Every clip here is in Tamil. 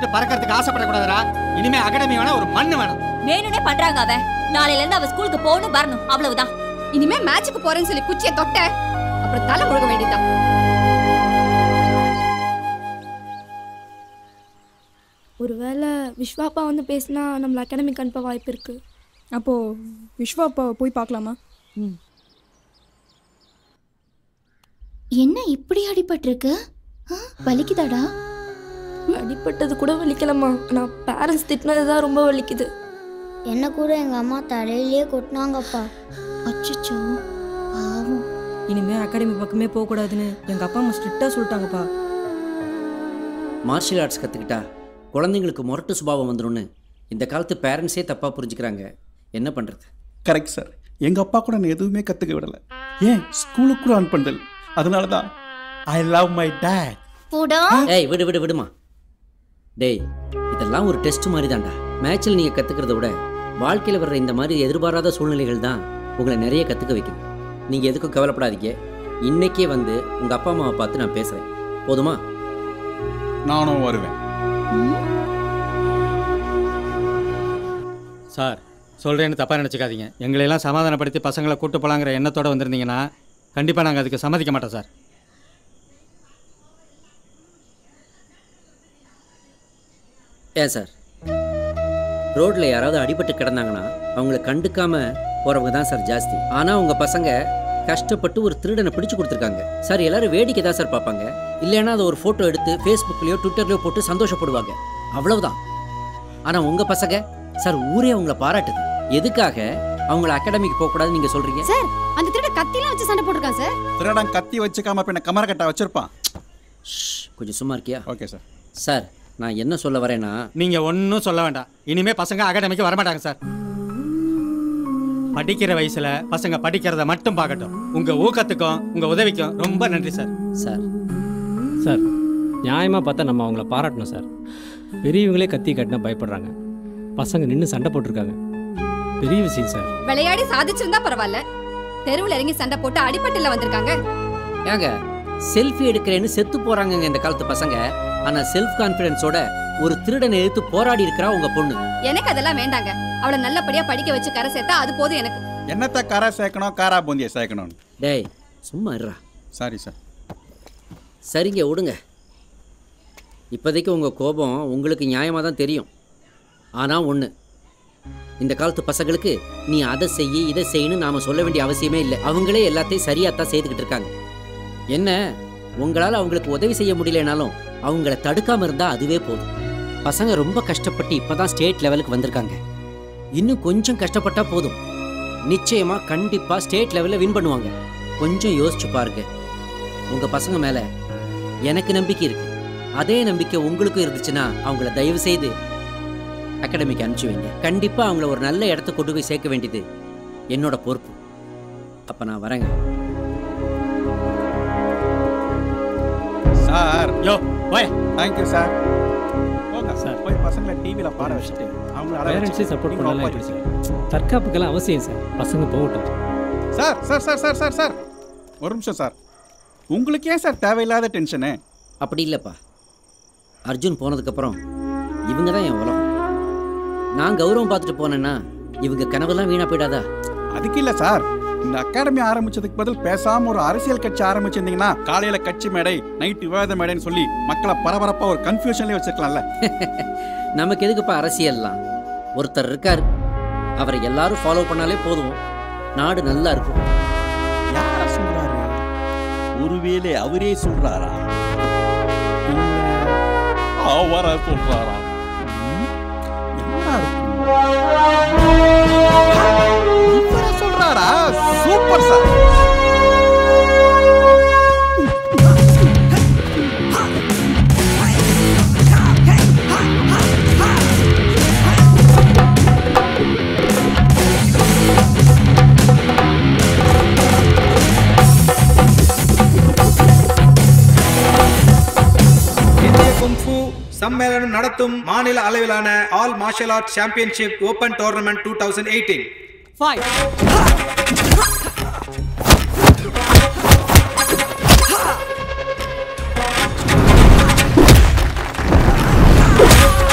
விட்டுட்டு பறக்கறதுக்கு ஆசைப்படக்கூடாதுடா இனிமே அகாடமி வேணா ஒரு மண்ணு வேணும் வேணும்னே பண்றாங்க அவன் நாளையில இருந்து அவ ஸ்கூலுக்கு போகணும் வரணும் அவ்வளவுதான் இனிமே மேட்சுக்கு போறேன்னு சொல்லி குச்சியை தொட்ட அப்புறம் தலை முழுக வேண்டியதுதான் ஒருவேளை விஸ்வாப்பா வந்து பேசினா நம்மள அகாடமிக் அனுப்ப வாய்ப்பு இருக்கு அப்போ விஸ்வா அப்பா போய் பார்க்கலாமா என்ன இப்படி அடிபட்டிருக்கு ஆ, வலிக்குதாடா அடிப்பட்டது கூட வலிக்கலம்மா ஆனால் பேரண்ட்ஸ் திட்டினது தான் ரொம்ப வலிக்குது என்ன கூட எங்க அம்மா தலையிலேயே கொட்டினாங்கப்பா அச்சச்சோ பாவம் இனிமே அகாடமி பக்கமே போகக்கூடாதுன்னு எங்கள் அப்பா அம்மா ஸ்ட்ரிக்டாக சொல்லிட்டாங்கப்பா மார்ஷியல் ஆர்ட்ஸ் கற்றுக்கிட்டா குழந்தைங்களுக்கு முரட்டு சுபாவம் வந்துரும்னு இந்த காலத்து பேரண்ட்ஸே தப்பாக புரிஞ்சுக்கிறாங்க என்ன பண்ணுறது கரெக்ட் சார் எங்க அப்பா கூட நான் எதுவுமே கத்துக்க விடல ஏன் ஸ்கூலுக்கு கூட ஆன் பண்ணல அதனால தான் ஐ லவ் மை டேட் போடா ஏய் விடு விடு விடுமா டேய் இதெல்லாம் ஒரு டெஸ்ட் மாதிரி தான்டா மேட்ச்சில் நீங்கள் கற்றுக்கிறத விட வாழ்க்கையில் வர்ற இந்த மாதிரி எதிர்பாராத சூழ்நிலைகள் தான் உங்களை நிறைய கற்றுக்க வைக்குது நீங்கள் எதுக்கும் கவலைப்படாதீங்க இன்னைக்கே வந்து உங்கள் அப்பா அம்மாவை பார்த்து நான் பேசுகிறேன் போதுமா நானும் வருவேன் சார் சொல்றேன்னு தப்பா நினைச்சுக்காதீங்க எங்களையெல்லாம் சமாதானப்படுத்தி பசங்களை கூட்டு போலாங்கிற எண்ணத்தோட வந்திருந்தீங்கன்னா கண்டிப்பா நாங்க அதுக்கு சம்மதிக்க மாட்டோம் சார் ஏன் சார் ரோட்டில் யாராவது அடிபட்டு கிடந்தாங்கன்னா அவங்கள கண்டுக்காம போகிறவங்க தான் சார் ஜாஸ்தி ஆனால் உங்கள் பசங்க கஷ்டப்பட்டு ஒரு திருடனை பிடிச்சு கொடுத்துருக்காங்க சார் எல்லாரும் வேடிக்கை தான் சார் பார்ப்பாங்க இல்லைன்னா அதை ஒரு ஃபோட்டோ எடுத்து ஃபேஸ்புக்லேயோ ட்விட்டர்லையோ போட்டு சந்தோஷப்படுவாங்க அவ்வளவுதான் ஆனால் உங்கள் பசங்க சார் ஊரே அவங்கள பாராட்டுது எதுக்காக அவங்கள அகாடமிக்கு போகக்கூடாதுன்னு நீங்கள் சொல்கிறீங்க சார் அந்த திருட கத்திலாம் வச்சு சண்டை போட்டிருக்கான் சார் திருடன் கத்தி வச்சுக்காம பின்ன கமர கட்டா வச்சிருப்பான் கொஞ்சம் சும்மா இருக்கியா ஓகே சார் சார் நான் என்ன சொல்ல வரேன்னா நீங்க ஒன்றும் சொல்ல வேண்டாம் இனிமே பசங்க அகாடமிக்கு வரமாட்டாங்க சார் படிக்கிற வயசுல பசங்க படிக்கிறத மட்டும் பார்க்கட்டும் உங்க ஊக்கத்துக்கும் உங்க உதவிக்கும் ரொம்ப நன்றி சார் சார் சார் நியாயமாக பார்த்தா நம்ம அவங்கள பாராட்டணும் சார் பெரியவங்களே கத்தி கட்டினா பயப்படுறாங்க பசங்க நின்று சண்டை போட்டிருக்காங்க பெரிய விஷயம் சார் விளையாடி சாதிச்சிருந்தா பரவாயில்ல தெருவுல இறங்கி சண்டை போட்டு அடிப்பட்டுல வந்திருக்காங்க ஏங்க செல்ஃபி எடுக்கிறேன்னு செத்து போறாங்கங்க இந்த காலத்து பசங்க ஆனா செல்ஃப் கான்ஃபிடன்ஸோட ஒரு திருடனை எதிர்த்து போராடி இருக்கிறா உங்க பொண்ணு எனக்கு அதெல்லாம் வேண்டாங்க அவளை நல்லபடியா படிக்க வச்சு கரை சேர்த்தா அது போதும் எனக்கு என்னத்த கரை சேர்க்கணும் காரா பூந்தியை சேர்க்கணும்னு டேய் சும்மா இருடா சாரி சார் சரிங்க விடுங்க இப்போதைக்கு உங்க கோபம் உங்களுக்கு நியாயமாக தான் தெரியும் ஆனா ஒன்று இந்த காலத்து பசங்களுக்கு நீ அதை செய்ய இதை செய்யணும் நாம சொல்ல வேண்டிய அவசியமே இல்லை அவங்களே எல்லாத்தையும் சரியாக தான் செய்துக்கிட்டு இருக்காங்க என்ன உங்களால் அவங்களுக்கு உதவி செய்ய முடியலனாலும் அவங்கள தடுக்காம இருந்தா அதுவே போதும் பசங்க ரொம்ப கஷ்டப்பட்டு இப்பதான் ஸ்டேட் லெவலுக்கு வந்திருக்காங்க இன்னும் கொஞ்சம் கஷ்டப்பட்டா போதும் நிச்சயமா கண்டிப்பா ஸ்டேட் லெவல்ல வின் பண்ணுவாங்க கொஞ்சம் யோசிச்சு பாருங்க உங்க பசங்க மேல எனக்கு நம்பிக்கை இருக்கு அதே நம்பிக்கை உங்களுக்கும் இருந்துச்சுன்னா அவங்கள தயவு செய்து அகாடமிக்கு அனுப்பிச்சு வைங்க கண்டிப்பா அவங்கள ஒரு நல்ல இடத்த கொண்டு போய் சேர்க்க வேண்டியது என்னோட பொறுப்பு அப்ப நான் வரேங்க சார் யோ போய் தேங்க்யூ சார் போங்க சார் போய் பசங்களை டிவியில பாட வச்சுட்டு அவங்கள அழ பேரண்ட்ஸே வச்சுட்டு சப்போர்ட் நீங்களும் பண்ணலாம் உட்காருங்க. எப்படி சார் தற்காப்புக்கெல்லாம் அவசியம் சார் பசங்க போகட்டும் sir sir sir sir sir sir ஒரு நிமிஷம் சார் உங்களுக்கு ஏன் சார் தேவையில்லாத டென்ஷனு அப்படி இல்லைப்பா அர்ஜுன் போனதுக்கப்புறம் இவங்க தான் என் உலகம் நான் கௌரவம் பார்த்துட்டு போனேன்னா இவங்க கனவெல்லாம் வீணா போயிடாதா அதுக்கு இல்ல சார் இந்த அகாடமி ஆரம்பிச்சதுக்கு பதில் பேசாம ஒரு அரசியல் கட்சி ஆரம்பிச்சிருந்தீங்கன்னா காலையில கட்சி மேடை நைட் விவாத மேடைன்னு சொல்லி மக்களை பரபரப்பா ஒரு கன்ஃபியூஷன்லயே வச்சிருக்கலாம்ல நமக்கு எதுக்குப்பா அரசியல்லாம் ஒருத்தர் இருக்காரு அவரை எல்லாரும் ஃபாலோ பண்ணாலே போதும் நாடு நல்லா இருக்கும் யார சொல்றாரு ஒருவேளை அவரே சொல்றாரா அவர சொல்றாரா இவரா சொல்றாரா சூப்பர் சார் இந்திய குங்ஃபு சம்மேளனம் நடத்தும் மாநில அளவிலான all martial arts championship open tournament two thousand eighteen Fight!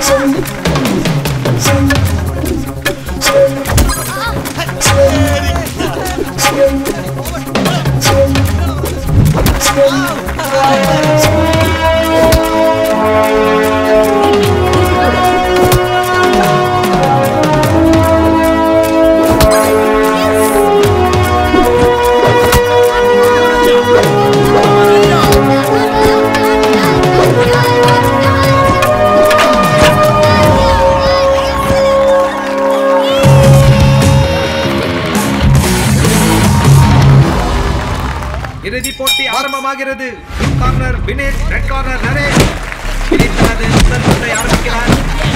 இறுதி போட்டி ஆரம்பமாகிறது corner Vinesh red corner Naresh Vinesh தனது முதல் சுற்றை ஆரம்பிக்கிறார்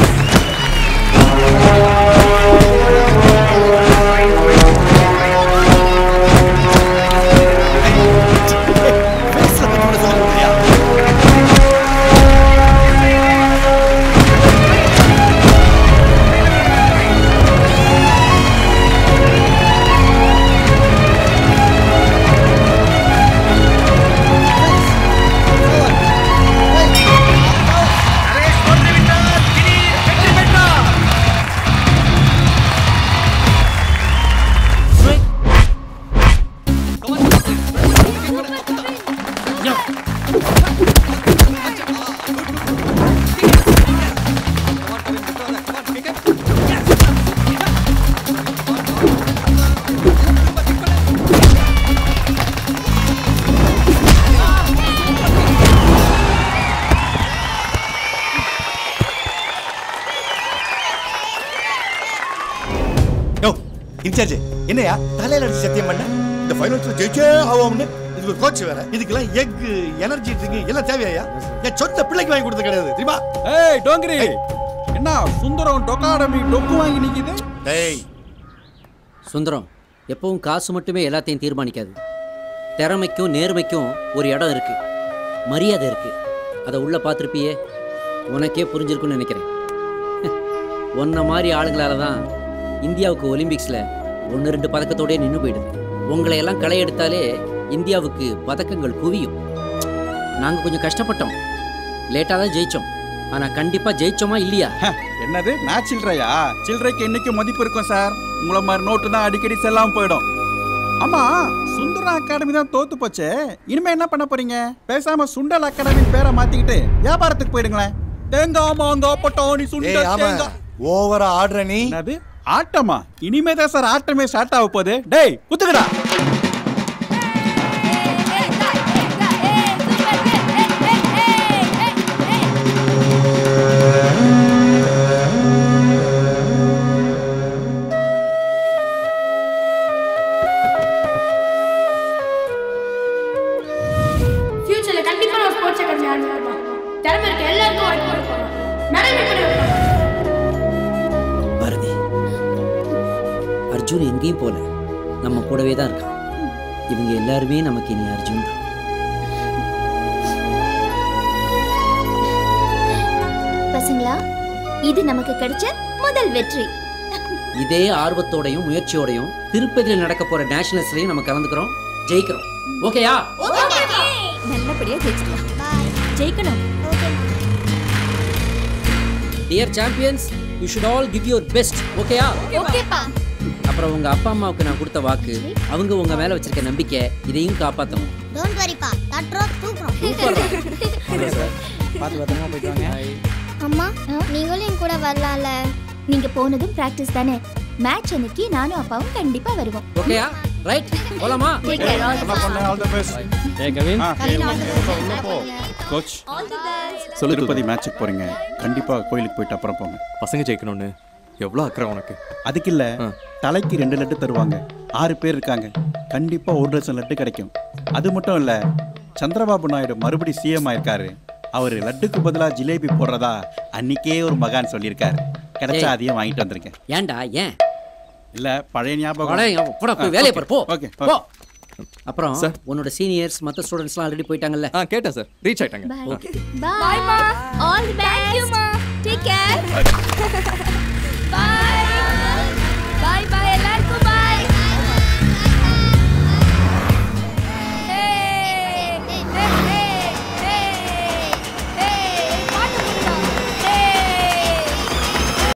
நரேஷ் தோற்று விட்டார் திடீர் வெற்றி பெற்றார் யோ இன்சார்ஜ் என்னையா தலையில அடிச்சு சத்தியம் பண்ண இந்த ஃபைனல்ஸ்ல ஜெயிச்சே ஆகும்னு இதுக்கு ஒரு கோச் வேற இதுக்கெல்லாம் எக் எனர்ஜி ட்ரிங்க் எல்லாம் தேவையா என் சொந்த பிள்ளைக்கு வாங்கி கொடுத்தது கிடையாது தெரியுமா ஏய் டோங்கிரி என்ன சுந்தரம் டொக்காடமி டொக்கு வாங்கி நிக்குது டேய் சுந்தரம் எப்பவும் காசு மட்டுமே எல்லாத்தையும் தீர்மானிக்காது திறமைக்கும் நேர்மைக்கும் ஒரு இடம் இருக்கு மரியாதை இருக்கு அதை உள்ள பார்த்துருப்பியே உனக்கே புரிஞ்சிருக்குன்னு நினைக்கிறேன் உன்ன மாதிரி ஆளுங்களால தான் இந்தியாவுக்கு ஒலிம்பிக்ஸில் ஒன்று ரெண்டு பதக்கத்தோடயே நின்று போயிடுது உங்களை எல்லாம் களை எடுத்தாலே இந்தியாவுக்கு பதக்கங்கள் குவியும் நாங்கள் கொஞ்சம் கஷ்டப்பட்டோம் லேட்டாக தான் ஜெயிச்சோம் ஆனால் கண்டிப்பாக ஜெயிச்சோமா இல்லையா என்னது நான் சில்லறையா சில்லறைக்கு என்னைக்கு மதிப்பு இருக்கும் சார் உங்களை மாதிரி நோட்டு தான் அடிக்கடி செல்லாம போயிடும் ஆமா சுந்தரம் அகாடமி தான் தோத்து போச்சே இனிமே என்ன பண்ண போறீங்க பேசாம சுண்டல் அகாடமி பேரை மாத்திக்கிட்டு வியாபாரத்துக்கு போயிடுங்களேன் தேங்காய் மாங்காய் பட்டாணி ஏய் சுண்டல் ஆமா தேங்காய் ஓவரா ஆடுற நீ என்னது ஆட்டமா இனிமே தான் சார் ஆட்டமே ஸ்டார்ட் ஆக போகுது டேய் குத்துக்கடா ஃபியூச்சர்ல கண்டிப்பா நான் ஸ்போர்ட்ஸ் அகாடமி ஆரம்பிப்பா திறமை இருக்க எல்லாருக்கும் வாய்ப்பு கொடுப்போம் மேடம் எப்படி பாரதி அர்ஜுன் எங்கேயும் போல நம்ம கூடவே தான் இருக்கான் இவங்க எல்லாருமே நமக்கு இனி அர்ஜுன் தான் பசங்களா இது நமக்கு கிடைச்ச முதல் வெற்றி இதே ஆர்வத்தோடையும் முயற்சியோடையும் திருப்பதியில் நடக்க போற நேஷனல்ஸ்லயும் நம்ம கலந்துக்கிறோம் ஜெயிக்கிறோம் ஓகேயா நல்லபடியா ஜெயிச்சிடலாம் ஜெயிக்கணும் dear champions you should all give your best ஓகேயா ஓகேப்பா அப்புறம் உங்க அப்பா அம்மாவுக்கு நான் கொடுத்த வாக்கு அவங்க உங்க மேல வச்சிருக்க நம்பிக்கை இதையும் காப்பாத்தணும் டோன்ட் வரிப்பா தட்டுறோம் தூக்குறோம் பார்த்து பத்திரமா போயிட்டு வாங்க அம்மா நீங்களும் என் கூட வரலாம்ல நீங்க போனதும் பிராக்டிஸ் தானே மேட்ச் அன்னைக்கு நானும் அப்பாவும் கண்டிப்பா வருவோம் ஓகேயா ரைட் போலாமா Take care, all the best. All the best ஏ கவின் கோச் திருப்பதி மேட்சுக்கு போறீங்க கண்டிப்பா கோயிலுக்கு போயிட்டு அப்புறம் போங்க பசங்க ஜெயிக்கணும்னு எவ்வளோ அக்கறை உனக்கு அதுக்கு இல்ல தலைக்கு ரெண்டு லட்டு தருவாங்க ஆறு பேர் இருக்காங்க கண்டிப்பா ஒரு லட்சம் லட்டு கிடைக்கும் அது மட்டும் இல்ல சந்திரபாபு நாயுடு மறுபடி சிஎம் ஆயிருக்காரு அவர் லட்டுக்கு பதிலா ஜிலேபி போடுறதா அன்னைக்கே ஒரு மகான் சொல்லியிருக்காரு கிடைச்சா ஏய். அதையும் வாங்கிட்டு வந்திருக்கேன் ஏன்டா ஏன் இல்ல பழைய ஞாபகம் பழைய ஞாபகம். போடா, போய் ஆ, வேலையை okay, பாரு, போ. okay, போ. okay. அப்புறம் சார். உன்னோட சீனியர்ஸ் மற்ற ஸ்டூடெண்ட்ஸ்லாம் ஆல்ரெடி போயிட்டாங்கல்ல ஆ கேட்டேன் சார் ரீச் ஆயிட்டாங்க okay Bye, ma. All the best. Thank you, ma.